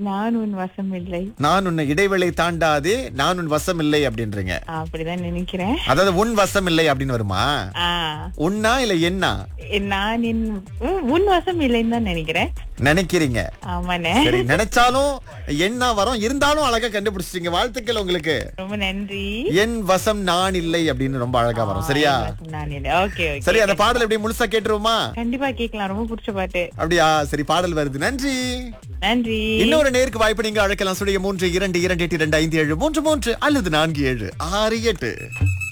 நான் உன் வசம் இல்லை நான் உன்னை இடைவேளை தாண்டாதே நான் உன் வசம் இல்லை அப்படின்றீங்க அப்படிதான் நினைக்கிறேன் அதாவது உன் வசம் இல்லை அப்படின்னு வருமா ஆ உன்னா இல்ல என்ன நான் என் உ- உன் வசம் இல்லைன்னு தான் நினைக்கிறேன் நினைக்கிறீங்க ஆமாண்ணே சரி நினைச்சாலும் என்ன வரும் இருந்தாலும் அழகா கண்டுபிடிச்சிட்டீங்க வாழ்த்துக்கள் உங்களுக்கு ரொம்ப நன்றி என் வசம் நான் இல்லை அப்படின்னு ரொம்ப அழகா வரும் சரியா என் வசம் நான் இல்லை ஓகே ஓகே சரி அந்த பாடல் எப்படி முழுசா கேட்டுருவோமா கண்டிப்பா கேட்கலாம் ரொம்ப பிடிச்ச பாட்டு அப்படியா சரி பாடல் வருது நன்றி நன்றி இன்னொரு நேருக்கு வாய்ப்பு நீங்க அழைக்கலாம் சுடைய மூன்று இரண்டு இரண்டு எட்டு இரண்டு ஐந்து ஏழு மூன்று மூன்று அல்லது நான்கு ஏழு ஆறு எட்டு